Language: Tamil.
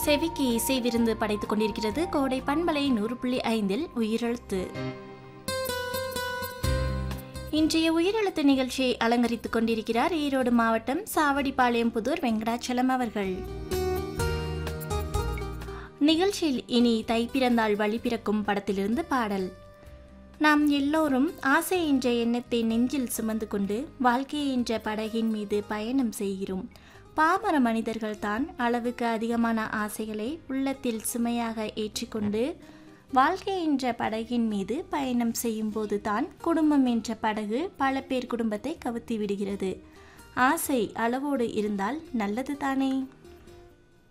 செவிக்கு இசை விருந்து படைத்துக் கொண்டிருக்கிறது கோடை பண்பலை நூறு புள்ளி ஐந்தில் உயிரெழுத்து இன்றைய உயிரெழுத்து நிகழ்ச்சியை அலங்கரித்துக் கொண்டிருக்கிறார் ஈரோடு மாவட்டம் சாவடிப்பாளையம் புதூர் வெங்கடாச்சலம் அவர்கள் நிகழ்ச்சியில் இனி தை பிறந்தால் வழி பிறக்கும் படத்திலிருந்து பாடல் நாம் எல்லோரும் ஆசை என்ற எண்ணத்தை நெஞ்சில் சுமந்து கொண்டு வாழ்க்கை என்ற படகின் மீது பயணம் செய்கிறோம் பாமர மனிதர்கள் தான் அளவுக்கு அதிகமான ஆசைகளை உள்ளத்தில் சுமையாக ஏற்றிக்கொண்டு வாழ்க்கை என்ற படகின் மீது பயணம் செய்யும்போது தான் குடும்பம் என்ற படகு பல பேர் குடும்பத்தை கவுத்தி விடுகிறது ஆசை அளவோடு இருந்தால் நல்லது தானே